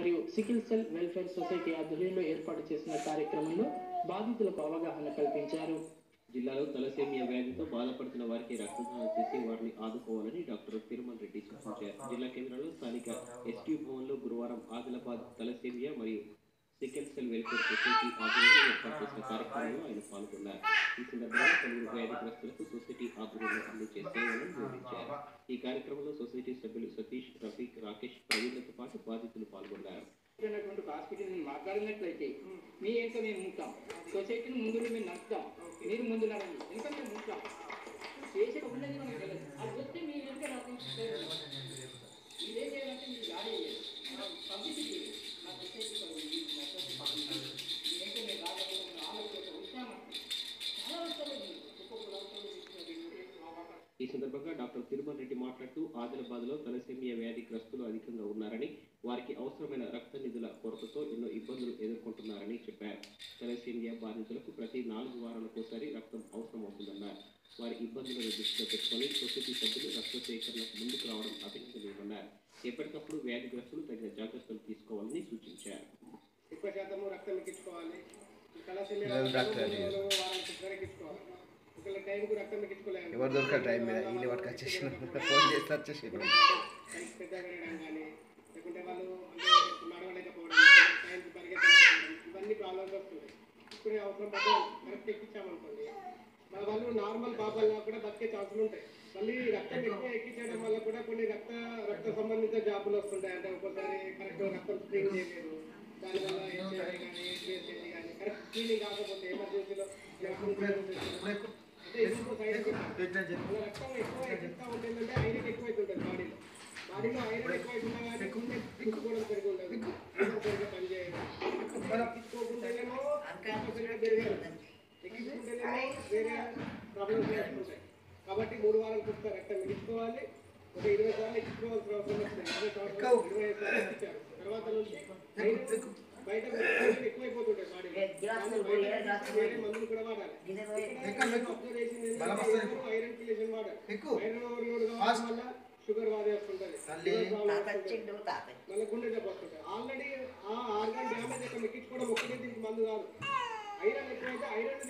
మరియు sickle cell welfare society ఆధ్వర్యంలో ఏర్పాటు చేసిన కార్యక్రమంలో బాధితులకు అవగాహన కల్పించారు జిల్లాలో తలసేమియా వ్యాధితో బాధపడుతున్న వారికి రక్తదానం చేసి వారిని ఆదుకోవాలని డాక్టర్ తిరుమల రెడ్డి సూచించారు జిల్లా కేంద్రంలో స్థానిక ఎస్టీ భవన్లో గురువారం ఆదిలాబాద్ తలసేమియా మరియు సికెల్ సెల్ వెల్ఫేర్ సొసైటీ ఆధ్వర్యంలో ఏర్పాటు చేసిన కార్యక్రమంలో ఆయన పాల్గొన్నారు ఈ సందర్భంగా పలువురు వ్యాధిగ్రస్తులకు సొసైటీ ఆధ్వర్యంలో అందించే సేవలను వివరించారు ఈ కార్యక్రమంలో సొసైటీ సభ్యులు సతీష్ రఫీక్ రాకేష్ ప్రవీణ్లతో పాటు బాధితులు పాల్గొన్నారు ఉన్నటువంటి ఒక హాస్పిటల్ మాట్లాడినట్లయితే మీ ఇంకా మేము ఉంటాం సొసైటీని ముందు మేము నడుపుతాం మీరు ముందు నడండి ఇంకా మేము ఉంటాం చేసే ఉన్నది మనకు తెలియదు అది వస్తే మీరు ఎంత ఇదేం చేయాలంటే మీరు గాడి పబ్లిసిటీ నా సొసైటీ ఉంది నా సొసైటీ పబ్లిసిటీ ఏంటో మేము రాకపోతే ఆలోచన వచ్చాము చాలా వస్తుంది ఒక్కొక్క అవసరం తీసుకున్నారు ఈ సందర్భంగా డాక్టర్ తిరుమల రెడ్డి మాట్లాడుతూ ఆదిలాబాద్ లో తలసేమియా వ్యాధిగ్రస్తులు అధికంగా ఉన్నారని వారికి అవసరమైన రక్త నిధుల కొరతతో ఎన్నో ఇబ్బందులు ఎదుర్కొంటున్నారని చెప్పారు తలసేమియా బాధితులకు ప్రతి నాలుగు వారాలకోసారి రక్తం అవసరమవుతుందన్నారు వారి ఇబ్బందులను దృష్టిలో పెట్టుకొని సొసైటీ సభ్యులు రక్త సేకరణకు ముందుకు రావడం అభినందనీయమన్నారు ఎప్పటికప్పుడు వ్యాధిగ్రస్తులు తగిన జాగ్రత్తలు తీసుకోవాలని సూచించారు ఎక్కువ శాతము రక్తం ఎక్కించుకోవాలి కళాశాల ఎవరు డాక్టర్ అది? వారానికి ఒకసారి ఎక్కించుకోవాలి ఒకవేళ టైంకు రక్తం ఎక్కించుకోలేదు ఎవరు దొరక టైం మీద వీళ్ళు పట్టుకు వచ్చేసిన ఫోన్ చేస్తే వచ్చేసి పెద్దగా పెరగడం కానీ లేకుంటే వాళ్ళు అంటే నడవలేకపోవడం టైంకి పరిగెత్తకపోవడం ఇవన్నీ ప్రాబ్లమ్స్ వస్తున్నాయి ఇప్పుడు అవసరం పడ్డ కరెక్ట్ ఎక్కించామనుకోండి మన వాళ్ళు నార్మల్ పాపాల్లో కూడా బతికే ఛాన్సులు ఉంటాయి మళ్ళీ రక్తం ఎక్కువ ఎక్కించడం వల్ల కూడా కొన్ని రక్త రక్త సంబంధిత జాబులు వస్తుంటాయి అంటే ఒక్కోసారి కరెక్ట్ రక్తం స్క్రీన్ చేయలేదు దానివల్ల హెచ్ఐవి కానీ హెచ్బిఎస్ఎల్ఈ కానీ కరెక్ట్ స్క్రీనింగ్ కాకపోతే ఎమర్జెన్సీలో అంటే ఇంకో సైడ్ ఎఫెక్ట్ మన రక్తం ఎక్కువ ఎక్కిస్తా ఉంటుందంటే ఐరన్ ఎక్కువ అవుతుంటుంది బాడీలో బాడీలో ఐరన్ ఎక్కువ అవుతున్నా కానీ గుండె పిక్కుకోవడం సరిగ్గా ఉండదు లివర్ సరిగ్గా పనిచేయదు ఎక్కించుకోకుంటేనేమో రక్తం సరిగ్గా పెరగదు ఎక్కించుకుంటేనేమో వేరే ప్రాబ్లమ్స్ వస్తుంటాయి కాబట్టి మూడు వారాలకు ఒకసారి రక్తం ఎక్కించుకోవాలి ఒక ఇరవై సార్లు ఎక్కించుకోవాల్సిన అవసరం వస్తుంది ఇరవై సంవత్సరాలు ఇరవై ఐదు సార్లు ఎక్కించారు తర్వాత నుంచి ఐరన్ బయట ఐరన్ ఎక్కువైపోతుంటాయి బాడీలో వేరే మందులు కూడా వాడాలి ఐరన్ కిలేషన్ వాడాలి ఐరన్ ఓవర్లోడ్ కావడం వల్ల షుగర్ వాదే వస్తుంటది మళ్ళీ గుండె జబ్బు వస్తుంటది ఆల్రెడీ ఆ ఆర్గాన్ డ్యామేజ్ అక్కడ ఎక్కించుకోవడం ఒక్కటే దీనికి మందు కాదు ఐరన్ ఎక్కువైతే ఐరన్